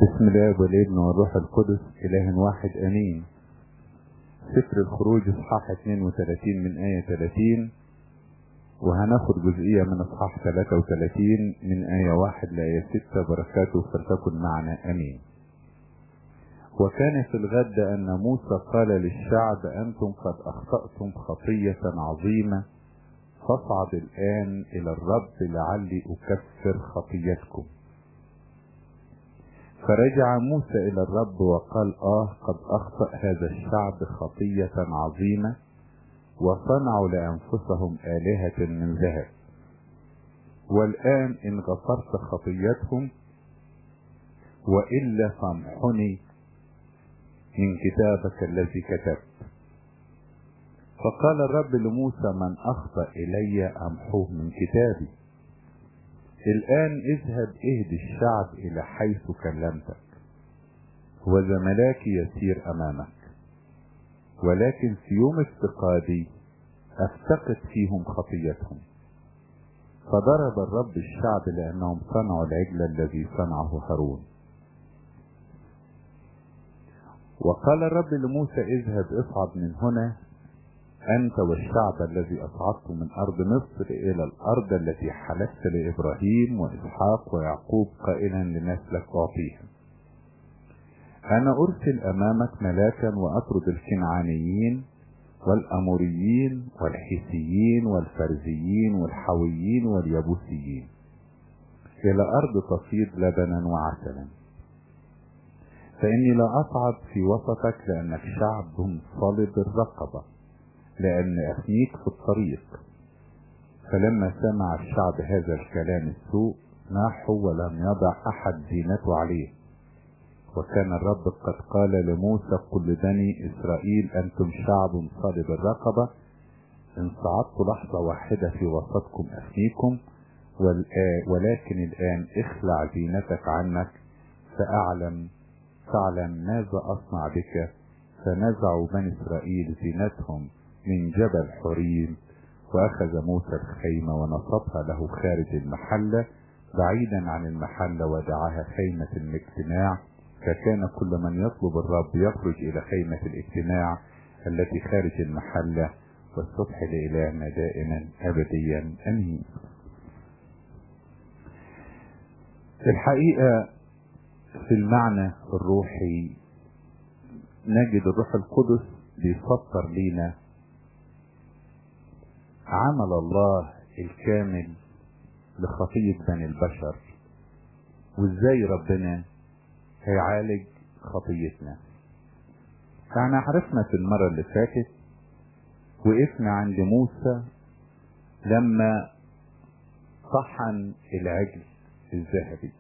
بسم الله والابن والروح القدس إله واحد أمين سفر الخروج اصحاح 32 من آية 30 وهناخد جزئية من اصحاح 33 من آية 1 لآية 6 بركاته فلتكن معنا أمين وكان في الغد أن موسى قال للشعب أنتم قد أخطأتم خطية عظيمة فاصعد الآن إلى الرب لعلي أكفر خطيتكم فرجع موسى إلى الرب وقال آه قد أخطأ هذا الشعب خطية عظيمة وصنعوا لأنفسهم آلهة من ذهب والآن إن غفرت خطيتهم وإلا فامحني من كتابك الذي كتبت فقال الرب لموسى من أخطأ إلي أمحوه من كتابي الآن اذهب اهد الشعب إلى حيث كلمتك وزملاك يسير أمامك ولكن في يوم افتقادي افتقد فيهم خطيتهم فضرب الرب الشعب لأنهم صنعوا العجل الذي صنعه هارون وقال الرب لموسى اذهب اصعد من هنا أنت والشعب الذي أصعدت من أرض مصر إلى الأرض التي حلفت لإبراهيم وإسحاق ويعقوب قائلا لنسلك أعطيهم أنا أرسل أمامك ملاكا وأطرد الكنعانيين والأموريين والحيثيين والفرزيين والحويين واليبوسيين إلى أرض تفيض لبنا وعسلا فإني لا أصعد في وسطك لأنك شعب صلب الرقبة لأن أخنيك في الطريق فلما سمع الشعب هذا الكلام السوء ناحوا ولم يضع أحد زينته عليه وكان الرب قد قال لموسى قل بني إسرائيل أنتم شعب صلب الرقبة إن صعدت لحظة واحدة في وسطكم أخنيكم ولكن الآن اخلع زينتك عنك فأعلم فاعلم ماذا أصنع بك فنزعوا بني إسرائيل زينتهم من جبل حريم وأخذ موسى الخيمة ونصبها له خارج المحلة بعيدا عن المحلة ودعاها خيمة الاجتماع فكان كل من يطلب الرب يخرج إلى خيمة الاجتماع التي خارج المحلة والصبح لإلهنا دائما أبديا أمين الحقيقة في المعنى الروحي نجد الروح القدس بيفسر لينا عمل الله الكامل لخطية بني البشر وازاي ربنا هيعالج خطيتنا احنا عرفنا في المرة اللي فاتت وقفنا عند موسى لما طحن العجل الذهبي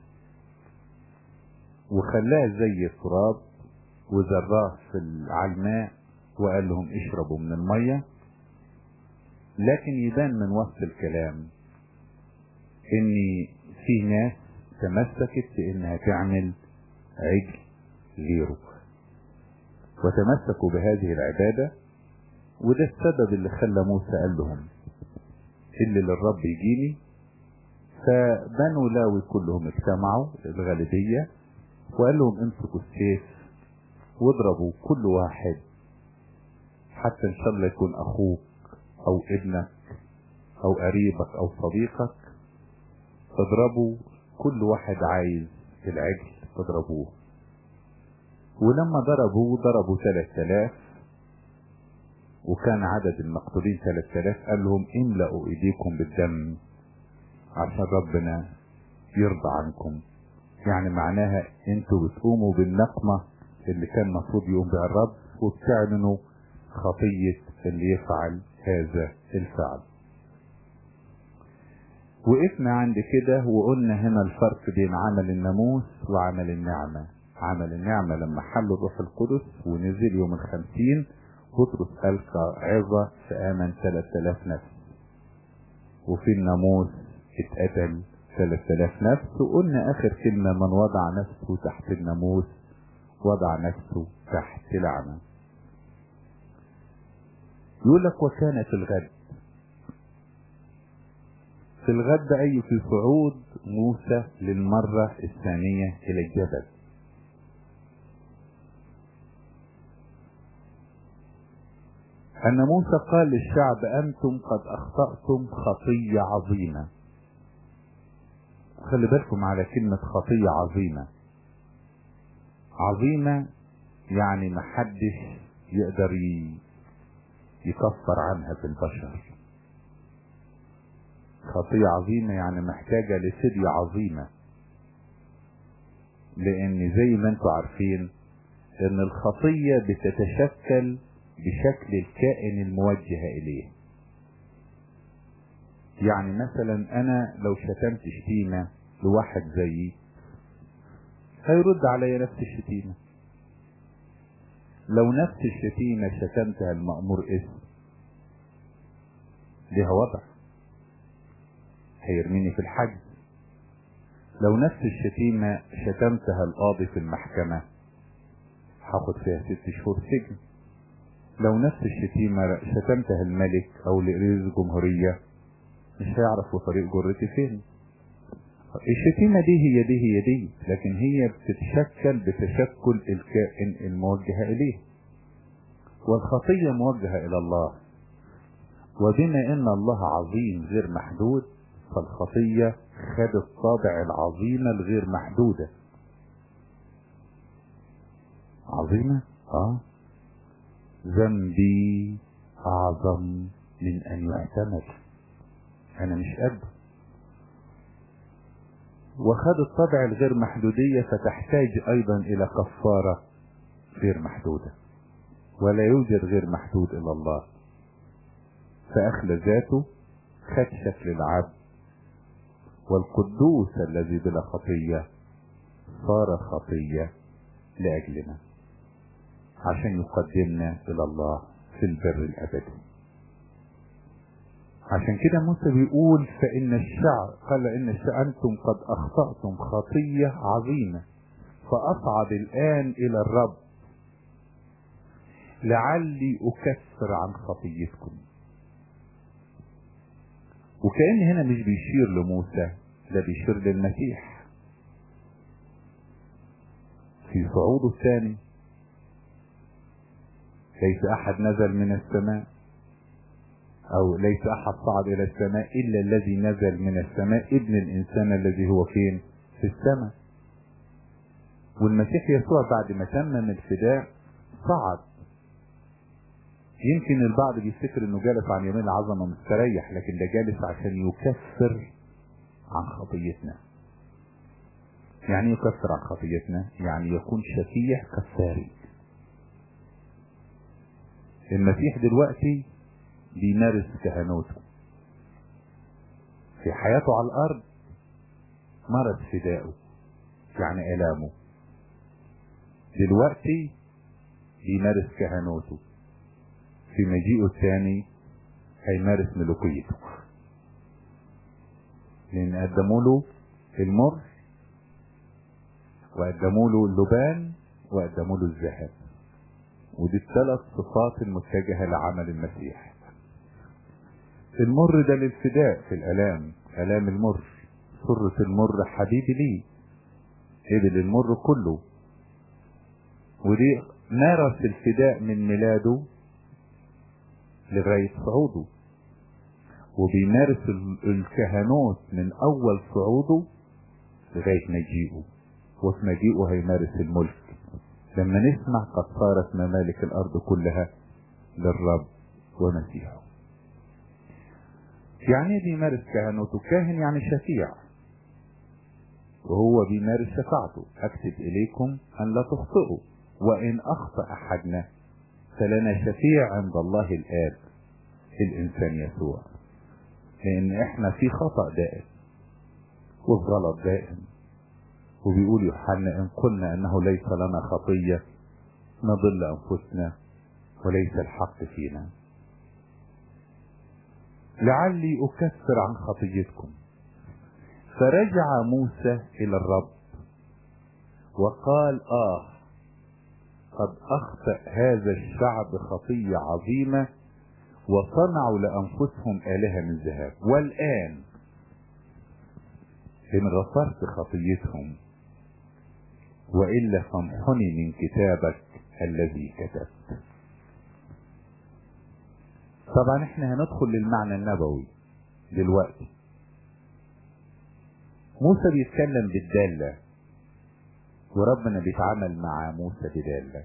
وخلاه زي التراب وزراه في على الماء وقال لهم اشربوا من الميه لكن يبان من وسط الكلام ان في ناس تمسكت بانها تعمل عجل غيره وتمسكوا بهذه العبادة وده السبب اللي خلى موسى قال لهم اللي للرب يجيني فبنو لاوي كلهم اجتمعوا الغالبية وقال لهم امسكوا السيف واضربوا كل واحد حتى ان شاء الله يكون اخوك او ابنك او قريبك او صديقك اضربوا كل واحد عايز العجل اضربوه ولما ضربوه ضربوا ثلاث الاف وكان عدد المقتولين ثلاث الاف قال لهم املأوا ايديكم بالدم عشان ربنا يرضى عنكم يعني معناها انتوا بتقوموا بالنقمة اللي كان المفروض يقوم بها الرب وبتعلنوا خطية اللي يفعل هذا الفعل وقفنا عند كده وقلنا هنا الفرق بين عمل الناموس وعمل النعمة عمل النعمة لما حل الروح القدس ونزل يوم الخمسين بطرس ألقى عظة فآمن ثلاثة آلاف نفس وفي الناموس اتقتل ثلاثة آلاف نفس وقلنا آخر كلمة من وضع نفسه تحت الناموس وضع نفسه تحت لعنة يقول لك وكان في الغد في الغد أي في صعود موسى للمرة الثانية إلى الجبل أن موسى قال للشعب أنتم قد أخطأتم خطية عظيمة خلي بالكم على كلمة خطية عظيمة عظيمة يعني محدش يقدر يكفر عنها في البشر خطية عظيمة يعني محتاجة لفدية عظيمة لان زي ما انتم عارفين ان الخطية بتتشكل بشكل الكائن الموجه اليه يعني مثلا انا لو شتمت شتيمة لواحد زيي هيرد علي نفس الشتيمة لو نفس الشتيمة شتمتها المأمور اسم ليها وضع هيرميني في الحجز لو نفس الشتيمة شتمتها القاضي في المحكمة هاخد فيها ست شهور سجن لو نفس الشتيمة شتمتها الملك او رئيس الجمهورية مش هيعرف طريق جرتي فين الشتيمة دي هي دي هي دي لكن هي بتتشكل بتشكل الكائن الموجه اليه والخطية موجهة الى الله وبما ان الله عظيم غير محدود فالخطية خدت طابع العظيمة الغير محدودة عظيمة اه ذنبي اعظم من ان يعتمد انا مش قد وخدت طبع الغير محدودية فتحتاج ايضا الى كفارة غير محدودة ولا يوجد غير محدود الا الله فاخلى ذاته خد شكل العبد والقدوس الذي بلا خطية صار خطية لأجلنا عشان يقدمنا إلى الله في البر الأبدي عشان كده موسى بيقول فإن الشعب قال إن الشعب أنتم قد أخطأتم خطية عظيمة فأصعد الآن إلى الرب لعلي أكفر عن خطيتكم وكأن هنا مش بيشير لموسى ده بيشير للمسيح في صعوده الثاني ليس احد نزل من السماء او ليس احد صعد الى السماء الا الذي نزل من السماء ابن الانسان الذي هو فين في السماء والمسيح يسوع بعد ما تمم الفداء صعد يمكن البعض بيفتكر انه جالس عن يمين العظمة مستريح لكن ده جالس عشان يكفر عن خطيتنا يعني يكفر عن خطيتنا يعني يكون شفيع كفاري المسيح دلوقتي بيمارس كهنوته في حياته على الارض مارس فدائه يعني الامه دلوقتي بيمارس كهنوته في مجيئه الثاني هيمارس ملوكيته لان قدموا له المر وقدموا له اللبان وقدموا له الذهب ودي الثلاث صفات المتجهة لعمل المسيح المر ده للفداء في الالام الام المر سرة المر حبيبي لي قبل المر كله ودي مارس الفداء من ميلاده لغاية صعوده وبيمارس الكهنوت من اول صعوده لغاية مجيئه وفي مجيئه هيمارس الملك لما نسمع قد صارت ممالك الارض كلها للرب ومسيحه يعني ايه بيمارس كهنوته كاهن يعني شفيع وهو بيمارس شفاعته اكتب اليكم ان لا تخطئوا وان اخطأ احدنا فلنا شفيع عند الله الاب الانسان يسوع لان احنا في خطأ دائم والغلط دائم وبيقول يوحنا ان قلنا انه ليس لنا خطية نضل انفسنا وليس الحق فينا لعلي اكفر عن خطيتكم فرجع موسى الى الرب وقال اه قد اخطأ هذا الشعب خطية عظيمة وصنعوا لانفسهم الهة من ذهب والان ان غفرت خطيتهم وإلا فامحني من كتابك الذي كتبت طبعا احنا هندخل للمعنى النبوي دلوقتي موسى بيتكلم بالدالة وربنا بيتعامل مع موسى بدالة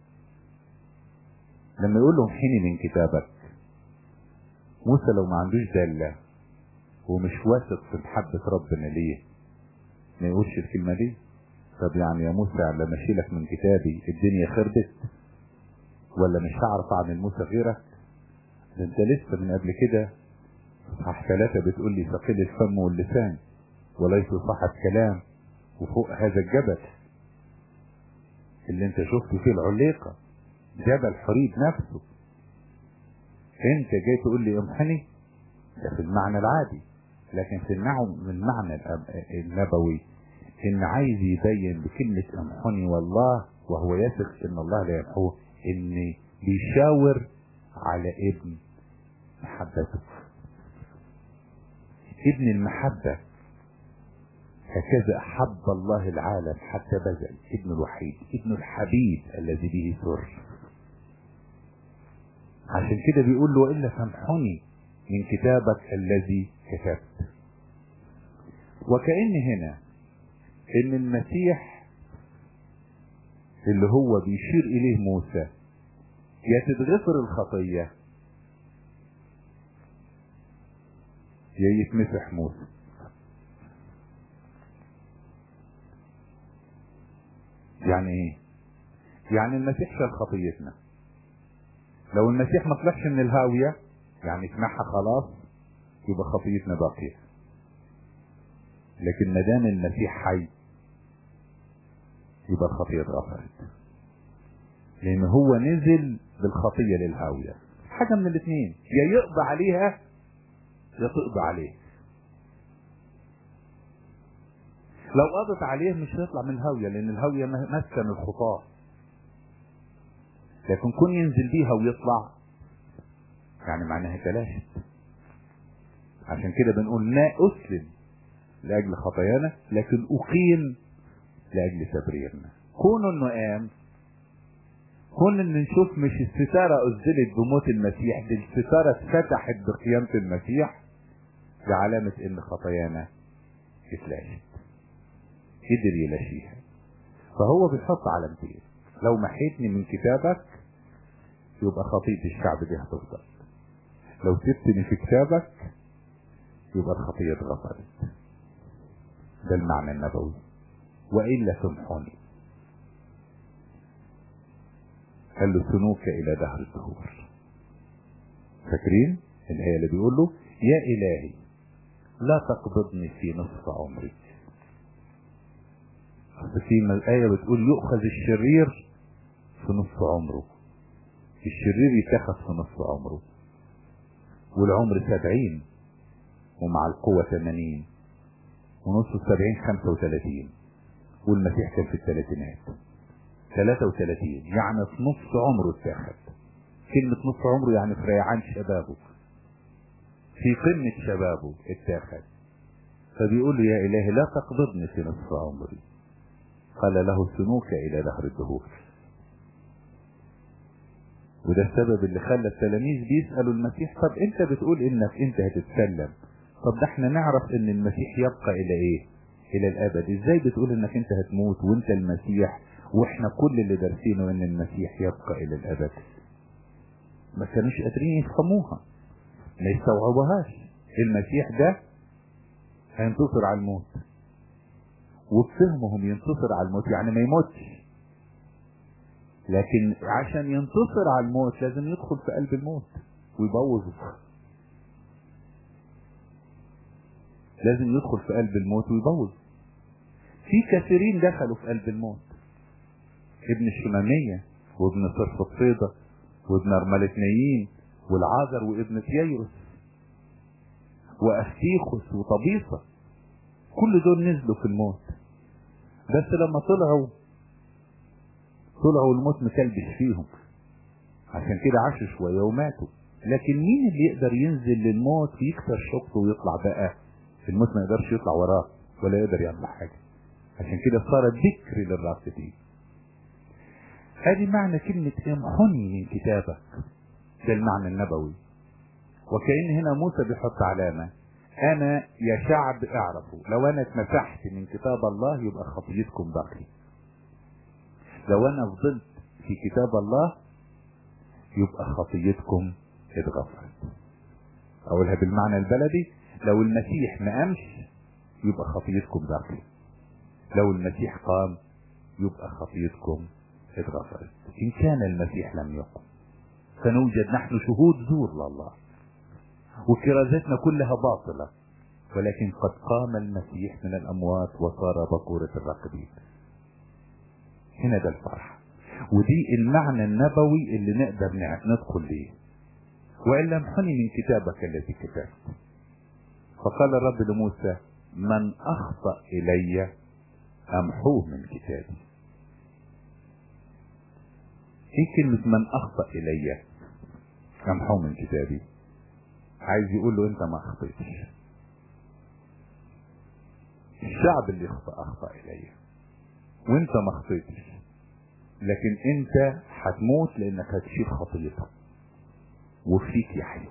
لما يقول له امحني من كتابك موسى لو ما عندوش دالة ومش واثق في محبة ربنا ليه ما يقولش الكلمة دي طب يعني يا موسى لما اشيلك من كتابي الدنيا خربت ولا مش هعرف اعمل موسى غيرك ده انت لسه من قبل كده صح ثلاثة بتقول لي ثقيل الفم واللسان وليس صاحب كلام وفوق هذا الجبل اللي انت شفت فيه العليقة جبل حريب نفسه انت جاي تقول لي امحني ده في المعنى العادي لكن في المعنى النبوي ان عايز يبين بكلمة امحني والله وهو يثق ان الله لا يمحوه ان بيشاور على ابن محبته ابن المحبة هكذا أحب الله العالم حتى بذل ابن الوحيد ابن الحبيب الذي به سر عشان كده بيقول له إلا فامحني من كتابك الذي كتبت وكأن هنا ان المسيح اللي هو بيشير اليه موسى يا تتغفر الخطية يا يتمسح موسى يعني ايه يعني المسيح شال خطيتنا لو المسيح ما طلعش من الهاوية يعني سمعها خلاص يبقى خطيتنا باقية لكن ما دام المسيح حي يبقى الخطية اتغفرت لان هو نزل بالخطية للهاوية حاجة من الاثنين يا يقضى عليها يا تقضى عليه لو قضت عليه مش هيطلع من الهاوية لان الهاوية مسكن الخطاة لكن كون ينزل بيها ويطلع يعني معناها تلاشت عشان كده بنقول لا اسلم لاجل خطايانا لكن اقيم لاجل تبريرنا كون انه قام كون ان نشوف مش الستارة ازلت بموت المسيح دي الستارة اتفتحت بقيامة المسيح دي علامة ان خطايانا اتلاشت قدر يلاشيها فهو بيحط علامتين لو محيتني من كتابك يبقى خطية الشعب دي هتفضل لو سبتني في كتابك يبقى الخطية اتغفرت ده المعنى النبوي وإلا تمحوني قال له سنوك إلى دهر الدهور فاكرين الآية اللي بيقول له يا إلهي لا تقبضني في نصف عمري في الآية بتقول يؤخذ الشرير في نصف عمره الشرير يتخذ في نصف عمره والعمر سبعين ومع القوة ثمانين ونص السبعين خمسة وثلاثين والمسيح كان في الثلاثينات ثلاثة وثلاثين يعني في نص عمره اتاخد كلمة نص عمره يعني في ريعان شبابه في قمة شبابه اتاخد فبيقول له يا إلهي لا تقبضني في نصف عمري قال له سنوك إلى دهر الدهور وده السبب اللي خلى التلاميذ بيسألوا المسيح طب انت بتقول انك انت هتتسلم طب ده احنا نعرف ان المسيح يبقى الى ايه الى الابد ازاي بتقول انك انت هتموت وانت المسيح واحنا كل اللي دارسينه ان المسيح يبقى الى الابد ما كانوش قادرين يفهموها ما يستوعبوهاش المسيح ده هينتصر على الموت وبفهمهم ينتصر على الموت يعني ما يموتش لكن عشان ينتصر على الموت لازم يدخل في قلب الموت ويبوظه لازم يدخل في قلب الموت ويبوظ في كثيرين دخلوا في قلب الموت ابن الشمامية وابن صرف الصيدة وابن ارملتنيين والعازر وابن تييروس وافتيخوس وطبيصة كل دول نزلوا في الموت بس لما طلعوا طلعوا الموت مكلبش فيهم عشان كده عاشوا شوية وماتوا لكن مين اللي يقدر ينزل للموت ويكسر شوكته ويطلع بقى الموت ما يقدرش يطلع وراه ولا يقدر يعمل حاجة عشان كده صار ذكر للرافضين ادي معنى كلمة امحني من كتابك ده المعنى النبوي وكأن هنا موسى بيحط علامة انا يا شعب اعرفوا لو انا اتمسحت من كتاب الله يبقى خطيتكم باقي لو انا فضلت في كتاب الله يبقى خطيتكم اتغفرت اقولها بالمعنى البلدي لو المسيح ما قامش يبقى خطيتكم باقي لو المسيح قام يبقى خطيتكم اتغفرت ان كان المسيح لم يقم فنوجد نحن شهود زور لله وكرازتنا كلها باطلة ولكن قد قام المسيح من الأموات وصار بكورة الراقبين هنا ده الفرح ودي المعنى النبوي اللي نقدر ندخل ليه وإن لم حني من كتابك الذي كتبت فقال الرب لموسى من أخطأ إلي أمحوه من كتابي ايه كلمة من أخطأ إلي أمحوه من كتابي عايز يقول له انت ما اخطيتش الشعب اللي اخطأ اخطأ الي وانت ما اخطيتش لكن انت هتموت لانك هتشيل خطيتك وفيك يحيى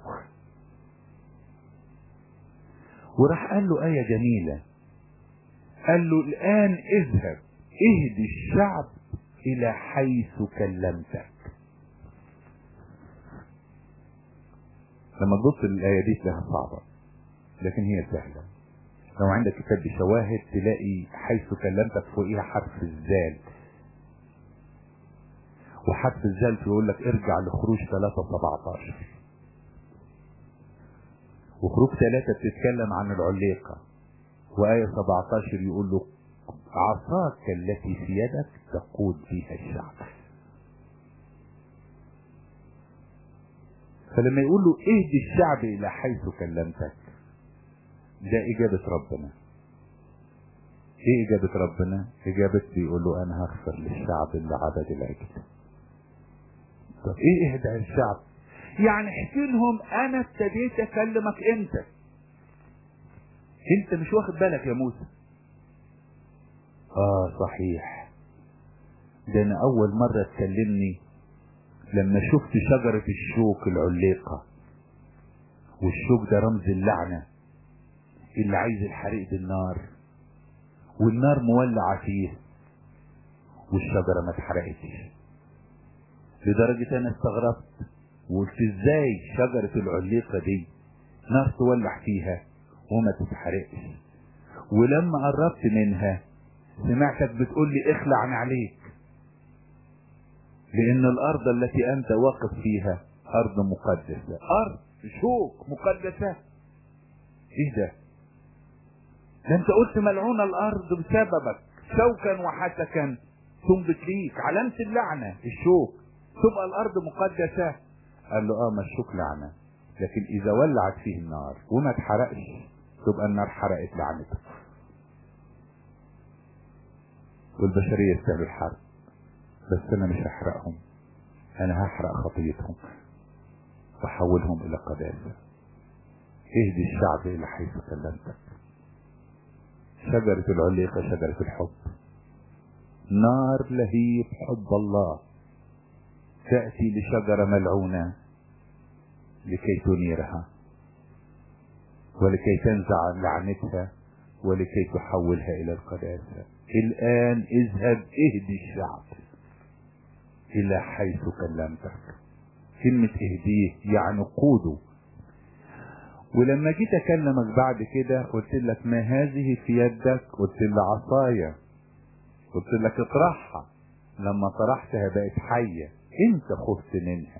وراح قال له آية جميلة قال له الآن اذهب اهدي الشعب إلى حيث كلمتك لما تبص للآية دي تلاقيها صعبة لكن هي سهلة لو عندك كتاب بشواهد تلاقي حيث كلمتك فوقيها حرف الزال وحرف الزال يقول لك ارجع لخروج 3 17 وخروج 3 بتتكلم عن العليقة وآية 17 يقول له عصاك التي في يدك تقود بها الشعب فلما يقول له اهدي الشعب الى حيث كلمتك ده اجابة ربنا ايه اجابة ربنا اجابة بيقول له انا هغفر للشعب اللي عبد العجل طب ايه اهدى الشعب يعني احكي لهم انا ابتديت اكلمك امتى انت مش واخد بالك يا موسى اه صحيح ده انا اول مرة تكلمني لما شفت شجرة الشوك العليقة والشوك ده رمز اللعنة اللي عايز الحريق بالنار والنار مولعة فيه والشجرة ما اتحرقتش لدرجة انا استغربت وقلت ازاي شجرة العليقة دي نار تولع فيها وما تتحرقش ولما قربت منها سمعتك بتقول لي اخلع عليك لان الارض التي انت واقف فيها ارض مقدسة ارض شوك مقدسة ايه ده ده انت قلت ملعونة الارض بسببك شوكا وحسكا تنبت ليك علامة اللعنة الشوك تبقى الارض مقدسة قال له اه ما الشوك لعنة لكن اذا ولعت فيه النار وما اتحرقش تبقى النار حرقت لعنته والبشرية تستاهل الحرب بس انا مش هحرقهم انا هحرق خطيتهم واحولهم الى قداسة اهدي الشعب الى حيث كلمتك شجرة العليقة شجرة الحب نار لهيب حب الله تأتي لشجرة ملعونة لكي تنيرها ولكي تنزع لعنتها ولكي تحولها الى القداسة الان اذهب اهدي الشعب الى حيث كلمتك كلمة اهديه يعني قوده ولما جيت اكلمك بعد كده قلت لك ما هذه في يدك قلت لي عصايا قلت لك اطرحها لما طرحتها بقت حية انت خفت منها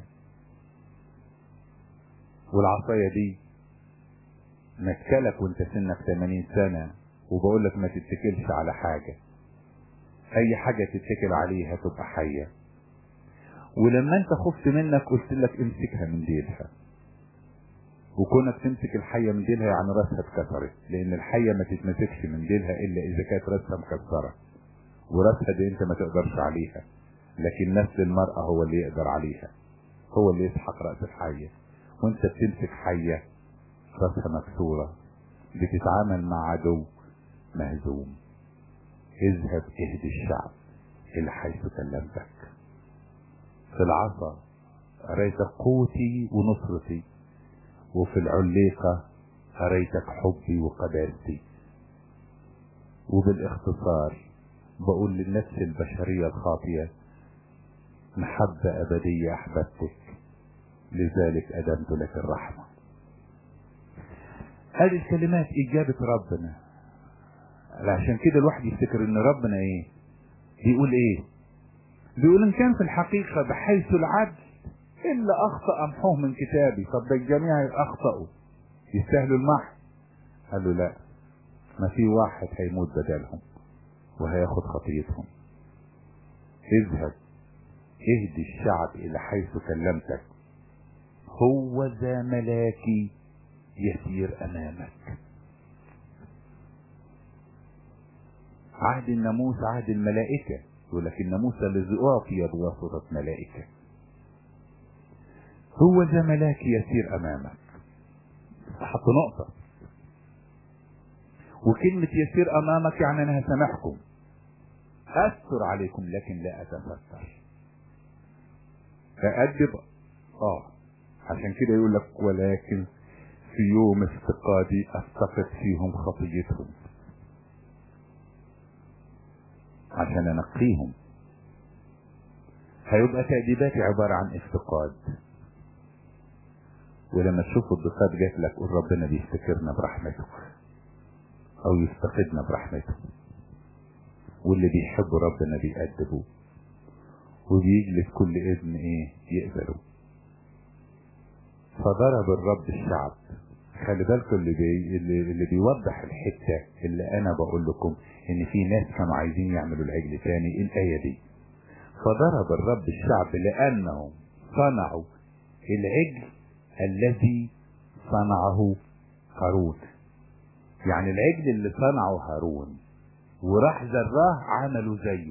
والعصاية دي مكلك وانت سنك 80 سنة وبقول لك ما تتكلش على حاجة اي حاجة تتكل عليها تبقى حية ولما انت خفت منك قلت لك امسكها من ديلها وكونك تمسك الحية من ديلها يعني راسها اتكسرت لان الحية ما تتمسكش من ديلها الا اذا كانت راسها مكسرة وراسها دي انت ما تقدرش عليها لكن نفس المرأة هو اللي يقدر عليها هو اللي يسحق رأس الحية وانت بتمسك حية راسها مكسورة بتتعامل مع عدو مهزوم اذهب اهدي الشعب الى حيث كلمتك في العصا رأيت قوتي ونصرتي وفي العليقة أريتك حبي وقداستي وبالاختصار بقول للنفس البشرية الخاطئة محبة أبدية أحببتك لذلك أدمت لك الرحمة هذه الكلمات إجابة ربنا عشان كده الواحد يفتكر إن ربنا إيه بيقول إيه بيقول إن كان في الحقيقة بحيث العدل إلا أخطأ أمحوه من كتابي طب ده الجميع أخطأوا يستاهلوا المحو قال له لا ما في واحد هيموت بدلهم وهياخد خطيتهم اذهب اهدي الشعب الى حيث كلمتك هو ذا ملاكي يسير امامك عهد الناموس عهد الملائكة يقول لك الناموس الذي أعطي بواسطة ملائكة هو ذا ملاكي يسير أمامك حط نقطة وكلمة يسير أمامك يعني أنا هسامحكم أستر عليكم لكن لا أتستر فأدب آه عشان كده يقول لك ولكن في يوم افتقادي أفتقد فيهم خطيتهم عشان أنقيهم هيبقى تأديباتي عبارة عن افتقاد ولما تشوف الضفات جات لك قول ربنا بيفتكرنا برحمته او يفتقدنا برحمته واللي بيحبوا ربنا بيأدبوا وبيجلس كل ابن ايه يقبله فضرب الرب الشعب خلي بالكم اللي, بي... اللي, اللي بيوضح الحتة اللي انا بقول لكم ان في ناس كانوا عايزين يعملوا العجل تاني الآية دي فضرب الرب الشعب لأنهم صنعوا العجل الذي صنعه هارون يعني العجل اللي صنعه هارون وراح زراه عملوا زيه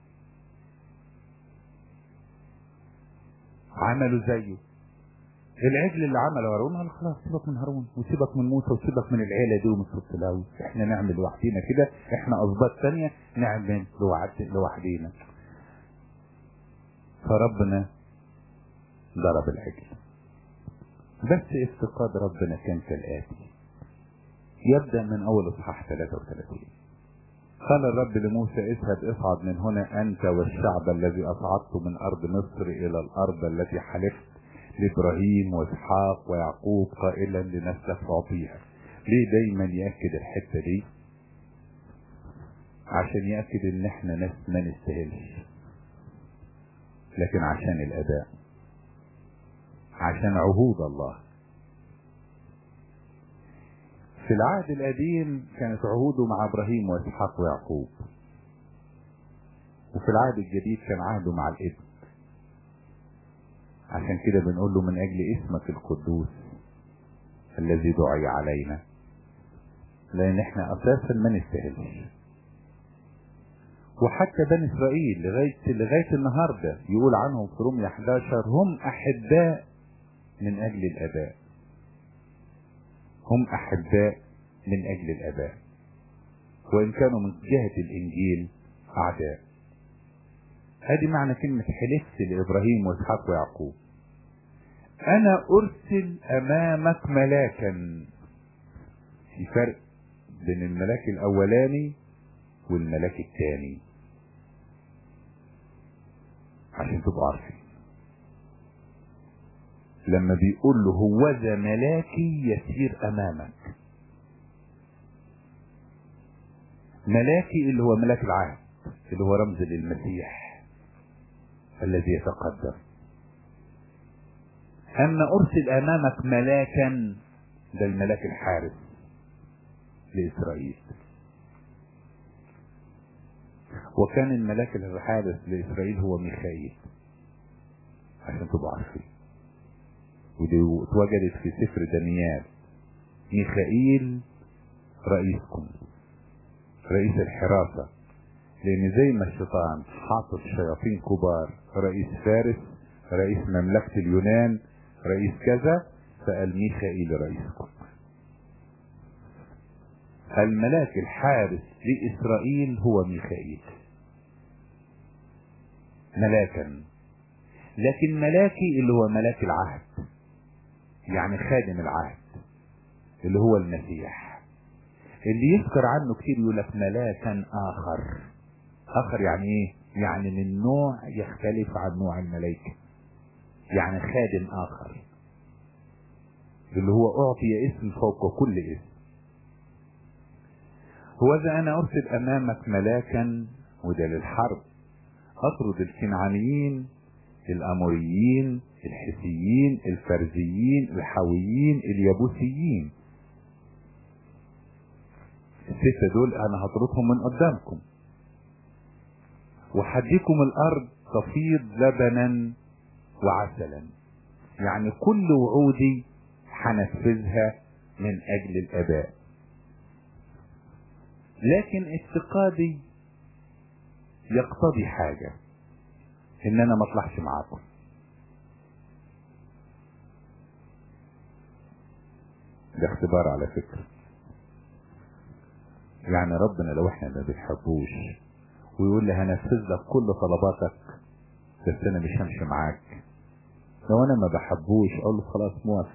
عملوا زيه العجل اللي عمله هارون قال خلاص سيبك من هارون وسيبك من موسى وسيبك من العيله دي ومن صوت اللاوي احنا نعمل لوحدينا كده احنا اسباط ثانيه نعمل لوحدينا فربنا ضرب العجل بس افتقاد ربنا كان كالآتي يبدأ من أول إصحاح 33 قال الرب لموسى اذهب اصعد من هنا أنت والشعب الذي أصعدت من أرض مصر إلى الأرض التي حلفت لإبراهيم وإسحاق ويعقوب قائلا لنسلك أعطيها ليه دايما يأكد الحتة دي عشان يأكد ان احنا ناس ما نستاهلش لكن عشان الأداء عشان عهود الله في العهد القديم كانت عهوده مع ابراهيم واسحاق ويعقوب وفي العهد الجديد كان عهده مع الابن عشان كده بنقول له من اجل اسمك القدوس الذي دعي علينا لان احنا اساسا ما نستاهلش وحتى بني اسرائيل لغايه لغايه النهارده يقول عنهم في رومية 11 هم احباء من اجل الاباء هم احباء من اجل الاباء وان كانوا من جهة الانجيل اعداء هذه معنى كلمة حلفت لابراهيم واسحاق ويعقوب انا ارسل امامك ملاكا في فرق بين الملاك الاولاني والملاك الثاني عشان تبقوا عارفين لما بيقول له هوذا ملاكي يسير امامك ملاكي اللي هو ملاك العهد اللي هو رمز للمسيح الذي يتقدم اما ارسل امامك ملاكا ده الملاك الحارس لاسرائيل وكان الملاك الحارس لاسرائيل هو ميخائيل عشان تبقوا عارفين ودي اتوجدت في سفر دانيال ميخائيل رئيسكم رئيس الحراسة لان زي ما الشيطان حاطط شياطين كبار رئيس فارس رئيس مملكة اليونان رئيس كذا فقال ميخائيل رئيسكم الملاك الحارس لإسرائيل هو ميخائيل ملاكا لكن ملاكي اللي هو ملاك العهد يعني خادم العهد اللي هو المسيح اللي يذكر عنه كتير يقول لك ملاكا اخر اخر يعني ايه يعني من نوع يختلف عن نوع الملائكة يعني خادم اخر اللي هو اعطي اسم فوق كل اسم هوذا انا ارسل امامك ملاكا وده للحرب اطرد الكنعانيين الاموريين الحسيين الفرزيين الحويين اليابوسيين الستة دول انا هطردهم من قدامكم وحديكم الارض تفيض لبنا وعسلا يعني كل وعودي هنفذها من اجل الاباء لكن افتقادي يقتضي حاجة ان انا ما اطلعش معاكم ده اختبار على فكرة يعني ربنا لو احنا ما بنحبوش ويقول لي هنفذ لك كل طلباتك بس انا مش همشي معاك لو انا ما بحبوش اقول له خلاص موافق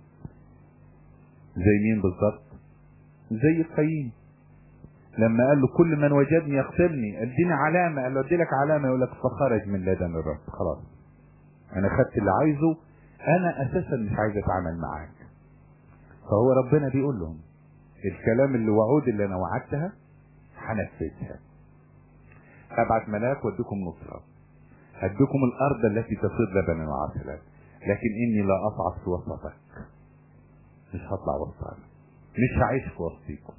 زي مين بالظبط زي قايين لما قال له كل من وجدني يقتلني اديني علامة قال له ادي لك علامة يقول لك فخرج من لدن الرب خلاص انا خدت اللي عايزه انا اساسا مش عايز اتعامل معاك فهو ربنا بيقول لهم الكلام اللي وعود اللي انا وعدتها هنفذها ابعت ملاك واديكم نصرة هديكم الارض التي تفيض لبنا وعسلا لكن اني لا اصعد في وسطك مش هطلع وسطك مش هعيش في وسطيكم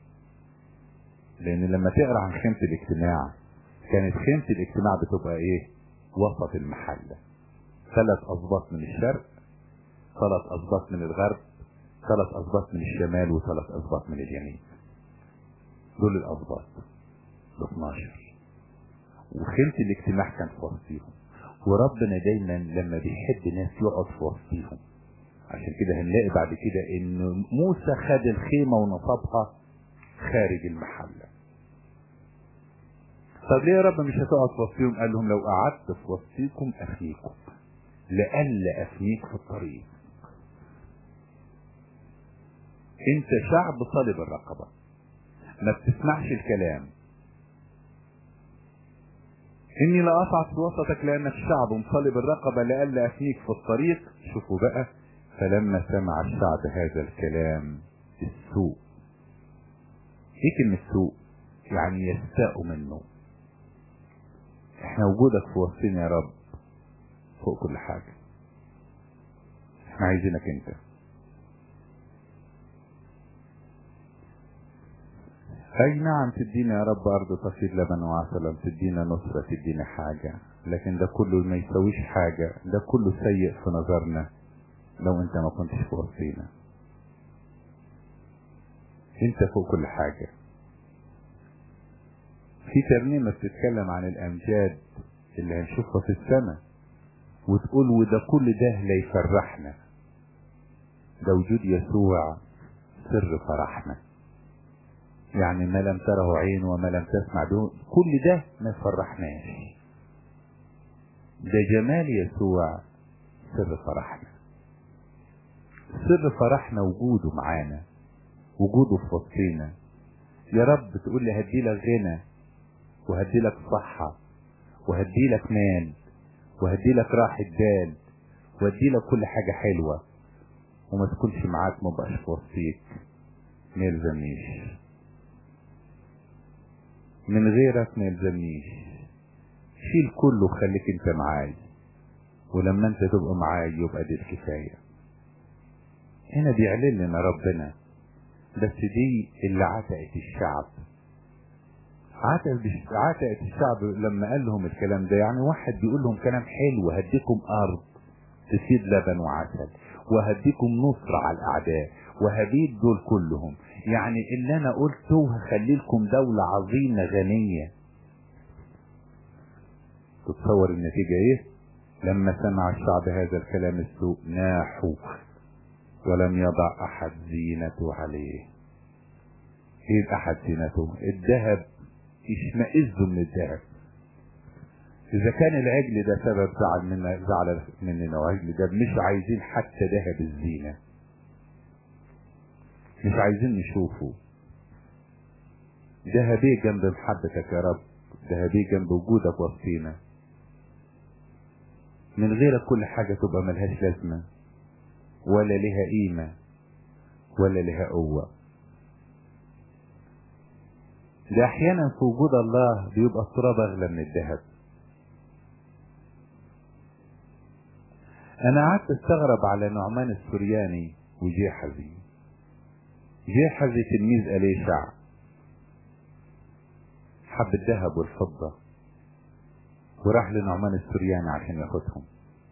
لان لما تقرا عن خيمة الاجتماع كانت خيمة الاجتماع بتبقى ايه وسط المحلة ثلاث اسباط من الشرق ثلاث اسباط من الغرب ثلاث اسباط من الشمال وثلاث اسباط من اليمين دول الاسباط ال 12 وخيمة الاجتماع كان في وسطيهم وربنا دايما لما بيحب ناس يقعد في وسطيهم عشان كده هنلاقي بعد كده ان موسى خد الخيمة ونصبها خارج المحلة طب ليه يا رب مش هتقعد في وسطيهم قال لهم لو قعدت في وسطيكم افنيكم لألا افنيك في الطريق انت شعب صلب الرقبة ما بتسمعش الكلام اني لا اصعد في وسطك لانك شعب مصلب الرقبة لألا افنيك في الطريق شوفوا بقى فلما سمع الشعب هذا الكلام السوء ايه كلمة سوء يعني يستاءوا منه احنا وجودك في وسطنا يا رب فوق كل حاجة احنا عايزينك انت اي نعم تدينا يا رب ارض تفيض لبن وعسلا تدينا نصرة تدينا حاجة لكن ده كله ما يسويش حاجة ده كله سيء في نظرنا لو انت ما كنتش في وسطينا انت فوق كل حاجة في ترنيمة بتتكلم عن الامجاد اللي هنشوفها في السماء وتقول وده كل ده لا يفرحنا ده وجود يسوع سر فرحنا يعني ما لم تره عين وما لم تسمع به كل ده ما يفرحناش ده جمال يسوع سر فرحنا سر فرحنا وجوده معانا وجوده في وسطينا يا رب تقول لي هدي لك غنى وهدي لك صحة وهدي لك مال وهدي لك راحة بال وهدي لك كل حاجة حلوة وما تكونش معاك ما بقاش في وسطيك ما يلزمنيش من غيرك ما يلزمنيش شيل كله وخليك انت معاي ولما انت تبقى معاي يبقى دي الكفاية هنا بيعلن لنا ربنا بس دي اللي عتقت الشعب عتقت عتقت الشعب لما قال لهم الكلام ده يعني واحد بيقول لهم كلام حلو هديكم ارض تفيد لبن وعسل وهديكم نصر على الاعداء وهبيد دول كلهم يعني اللي انا قلته هخلي لكم دولة عظيمة غنية تتصور النتيجة ايه لما سمع الشعب هذا الكلام السوء ناحوا ولم يضع احد زينته عليه ايه احد زينته الذهب اشمئزوا من الذهب اذا كان العجل ده سبب زعل منا زعل مننا وعجل ده مش عايزين حتى ذهب الزينة مش عايزين نشوفه ذهبيه جنب محبتك يا رب ذهبيه جنب وجودك وسطينا من غيرك كل حاجة تبقى ملهاش لازمة ولا لها قيمة ولا لها قوة ده احيانا في وجود الله بيبقى التراب اغلى من الذهب انا قعدت استغرب على نعمان السرياني وجيحزي جيحزي تلميذ اليشع حب الذهب والفضة وراح لنعمان السرياني عشان ياخدهم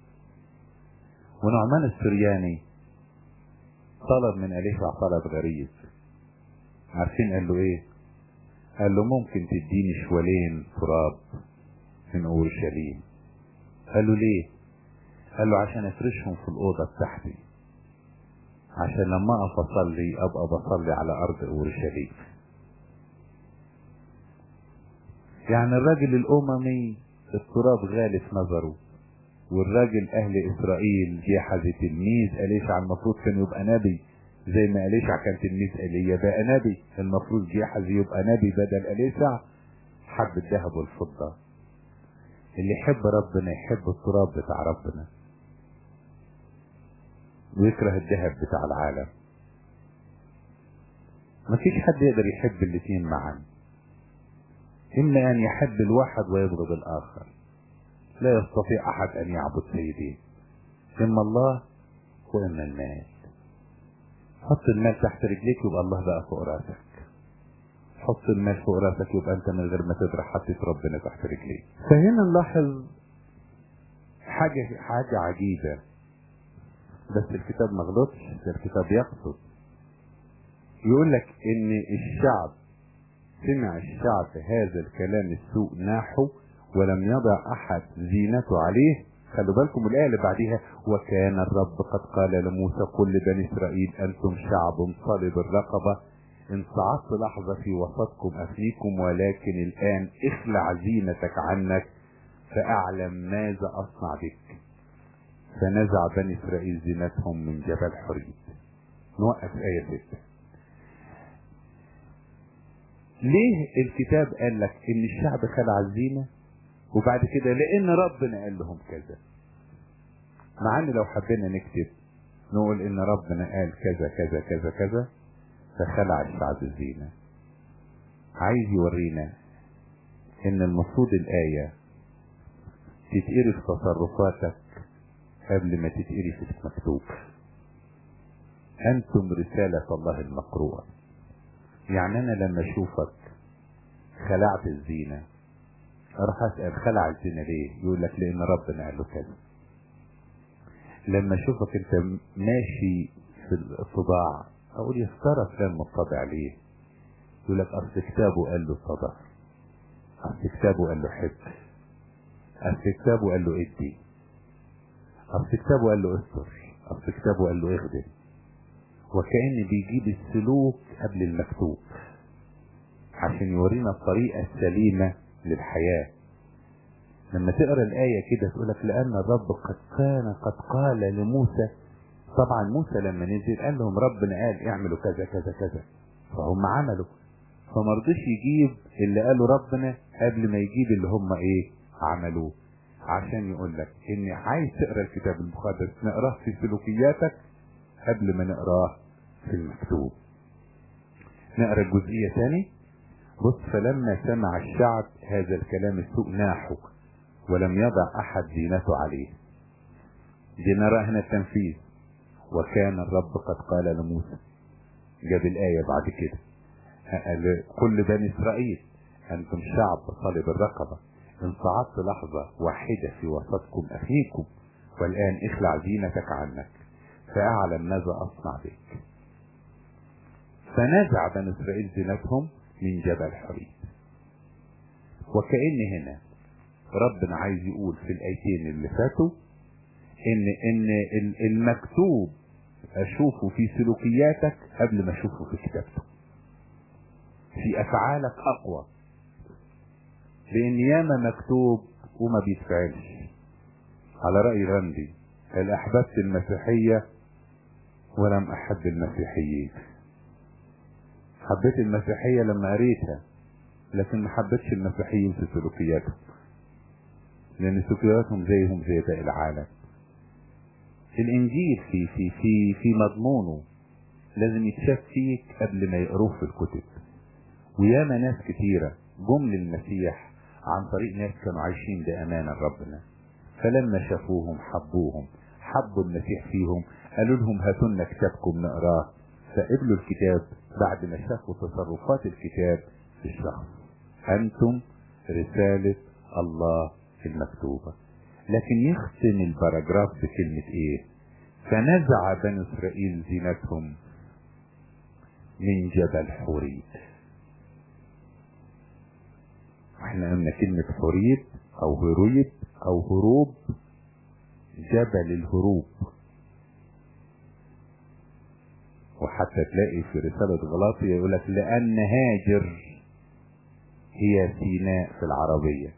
ونعمان السرياني طلب من أليشع طلب غريب عارفين قال له ايه قال له ممكن تديني شوالين تراب من اورشليم قال له ليه قال له عشان افرشهم في الاوضه بتاعتي عشان لما اقف اصلي ابقى بصلي على ارض اورشليم يعني الراجل الاممي التراب غالي في نظره والراجل اهل اسرائيل جيحزي تلميذ اليشع المفروض كان يبقى نبي زي ما اليشع كان تلميذ ايليا بقى نبي المفروض جيحزي يبقى نبي بدل اليشع حب الذهب والفضه اللي يحب ربنا يحب التراب بتاع ربنا ويكره الذهب بتاع العالم مفيش حد يقدر يحب الاتنين معا إما أن يحب الواحد ويبغض الآخر لا يستطيع أحد أن يعبد سيدين إما الله وإما المال حط المال تحت رجليك يبقى الله بقى فوق راسك حط المال فوق راسك يبقى أنت من غير ما تدري حطيت ربنا تحت رجليك فهنا نلاحظ حاجة حاجة عجيبة بس الكتاب ما غلطش ده الكتاب يقصد يقول لك ان الشعب سمع الشعب هذا الكلام السوء ناحو ولم يضع احد زينته عليه خلوا بالكم الايه اللي بعديها وكان الرب قد قال لموسى قل لبني اسرائيل انتم شعب صلب الرقبه ان صعدت لحظه في وسطكم افنيكم ولكن الان اخلع زينتك عنك فاعلم ماذا اصنع بك فنزع بني اسرائيل زينتهم من جبل حريت نوقف آية ستة ليه الكتاب قال لك ان الشعب خلع الزينة وبعد كده لان ربنا قال لهم كذا مع ان لو حبينا نكتب نقول ان ربنا قال كذا كذا كذا كذا فخلع الشعب الزينة عايز يورينا ان المفروض الآية تتقري في تصرفاتك قبل ما تتقري في المكتوب انتم رسالة الله المقروءة يعني انا لما اشوفك خلعت الزينة اروح اسأل خلع الزينة ليه يقول لك لان ربنا قال له كذا لما اشوفك انت ماشي في الطباع اقول يا ترى فلان مطبع ليه يقول لك اصل كتابه قال له صدق اصل كتابه قال له حب اصل كتابه قال له ادي اصل كتابه قال له استر اصل كتابه قال له اخدم وكأن بيجيب السلوك قبل المكتوب عشان يورينا الطريقة السليمة للحياة لما تقرا الآية كده تقولك لأن الرب قد كان قد قال لموسى طبعا موسى لما نزل قال لهم ربنا قال اعملوا كذا كذا كذا فهم عملوا فما رضيش يجيب اللي قاله ربنا قبل ما يجيب اللي هم ايه عملوه عشان يقول لك ان عايز تقرا الكتاب المقدس نقراه في سلوكياتك قبل ما نقراه في المكتوب نقرا الجزئيه ثاني بص فلما سمع الشعب هذا الكلام السوء ناحوا ولم يضع احد زينته عليه دي نرى هنا التنفيذ وكان الرب قد قال لموسى جاب الآية بعد كده قال كل بني إسرائيل أنتم شعب صلب الرقبة إن صعدت لحظة واحدة في وسطكم أخيكم والآن اخلع زينتك عنك فأعلم ماذا أصنع بك فنزع بني إسرائيل زينتهم من جبل حريم وكأن هنا ربنا عايز يقول في الآيتين اللي فاتوا إن إن المكتوب أشوفه في سلوكياتك قبل ما أشوفه في كتابته في أفعالك أقوى لأن ياما مكتوب وما بيتفعلش على رأي غاندي هل أحببت المسيحية ولم أحب المسيحيين حبيت المسيحية لما قريتها لكن ما حبيتش المسيحيين في سلوكياتهم لأن سلوكياتهم زيهم زي باقي العالم الإنجيل في في في في مضمونه لازم يتشاف فيك قبل ما يقروه في الكتب وياما ناس كتيرة جم للمسيح عن طريق ناس كانوا عايشين بأمانة ربنا فلما شافوهم حبوهم حبوا المسيح فيهم قالوا لهم هاتوا لنا كتابكم نقراه فقبلوا الكتاب بعد ما شافوا تصرفات الكتاب في الشخص أنتم رسالة الله المكتوبة لكن يختم الباراجراف بكلمة ايه فنزع بني اسرائيل زينتهم من جبل حوريب واحنا قلنا كلمة حوريب او هرويب او هروب جبل الهروب وحتى تلاقي في رسالة غلاطية يقول لك لأن هاجر هي سيناء في العربية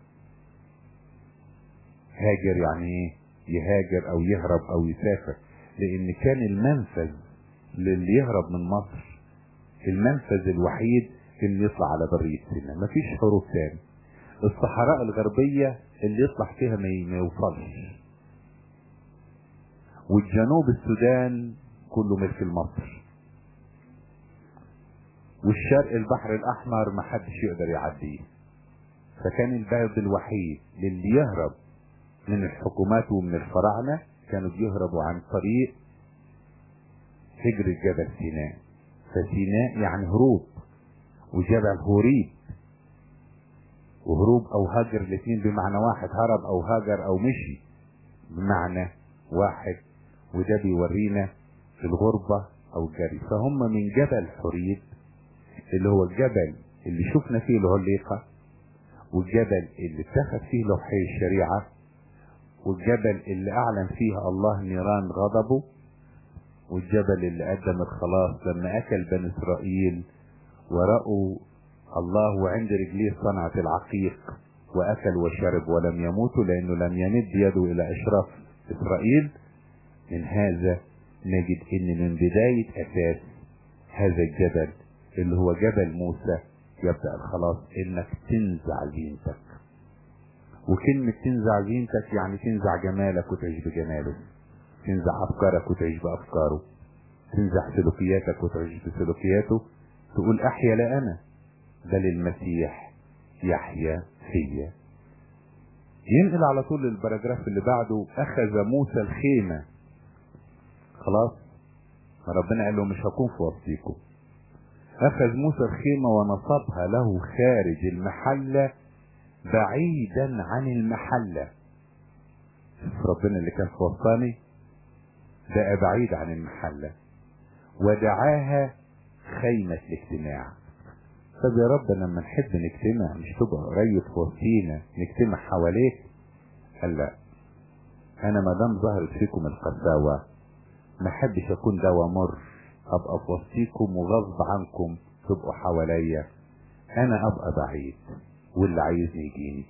هاجر يعني ايه يهاجر او يهرب او يسافر لان كان المنفذ للي يهرب من مصر المنفذ الوحيد اللي يطلع على برية سيناء مفيش حروب تاني الصحراء الغربية اللي يطلع فيها ما يوصلش والجنوب السودان كله ملك مصر والشرق البحر الاحمر ما حدش يقدر يعديه فكان الباب الوحيد للي يهرب من الحكومات ومن الفراعنة كانوا بيهربوا عن طريق هجرة جبل سيناء فسيناء يعني هروب وجبل هوريب وهروب او هاجر الاثنين بمعنى واحد هرب او هاجر او مشي بمعنى واحد وده بيورينا الغربة او الجري فهم من جبل حريب اللي هو الجبل اللي شفنا فيه العليقة والجبل اللي اتخذ فيه لوحي الشريعة والجبل اللي اعلن فيها الله نيران غضبه والجبل اللي قدم الخلاص لما اكل بني اسرائيل ورأوا الله وعند رجليه صنعة العقيق واكل وشرب ولم يموتوا لانه لم يمد يده الى اشراف اسرائيل من هذا نجد ان من بداية اساس هذا الجبل اللي هو جبل موسى يبدأ الخلاص انك تنزع زينتك وكلمة تنزع زينتك يعني تنزع جمالك وتعيش بجماله تنزع افكارك وتعيش بافكاره تنزع سلوكياتك وتعيش بسلوكياته تقول احيا لا انا بل المسيح يحيا فيا ينقل على طول البراجراف اللي بعده اخذ موسى الخيمة خلاص ما ربنا قال له مش هكون في وسطيكم اخذ موسى الخيمة ونصبها له خارج المحلة بعيدا عن المحلة ربنا اللي كان في وسطاني بقى بعيد عن المحلة ودعاها خيمة الاجتماع طب يا رب لما نحب نجتمع مش تبقى قريب في وسطينا نجتمع حواليك قال لا انا ما دام ظهرت فيكم القساوة ما احبش اكون دوا مر ابقى في وسطيكم وغصب عنكم تبقوا حواليا انا ابقى بعيد واللي عايزني يجيني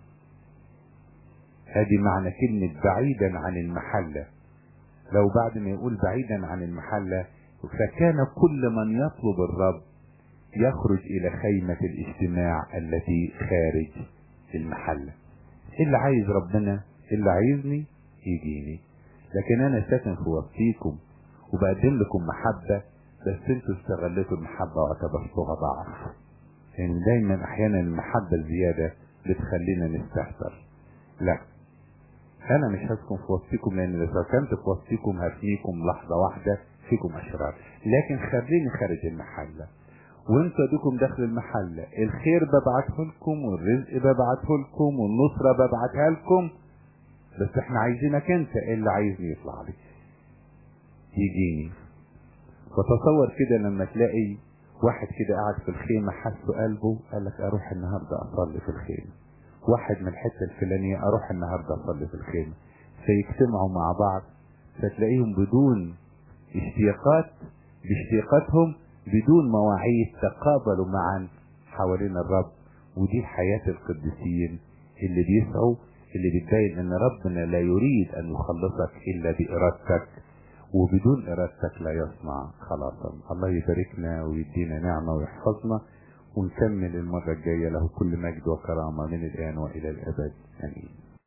ادي معنى كلمة بعيدا عن المحلة لو بعد ما يقول بعيدا عن المحلة فكان كل من يطلب الرب يخرج الى خيمة الاجتماع التي خارج المحلة اللي عايز ربنا اللي عايزني يجيني لكن انا ساكن في وسطيكم وبقدم لكم محبة بس انتوا استغلتوا المحبة واعتبرتوها ضعف يعني دايما احيانا المحبة الزيادة بتخلينا نستهتر لا انا مش هسكن في وسطكم لان لو سكنت في وسطكم هفنيكم لحظة واحدة فيكم اشرار لكن خليني خارج المحلة وانتوا ادوكم داخل المحلة الخير ببعته لكم والرزق ببعته لكم والنصرة ببعتها لكم بس احنا عايزينك انت اللي عايزني يطلع لي يجيني فتصور كده لما تلاقي واحد كده قاعد في الخيمة حس قلبه قال لك اروح النهاردة اصلي في الخيمة واحد من الحتة الفلانية اروح النهاردة اصلي في الخيمة فيجتمعوا مع بعض فتلاقيهم بدون اشتياقات باشتياقاتهم بدون مواعيد تقابلوا معا حوالين الرب ودي حياة القديسين اللي بيسعوا اللي بتبين ان ربنا لا يريد ان يخلصك الا بارادتك وبدون ارادتك لا يصنع خلاصا الله يباركنا ويدينا نعمة ويحفظنا ونكمل المرة الجاية له كل مجد وكرامة من الآن وإلى الأبد آمين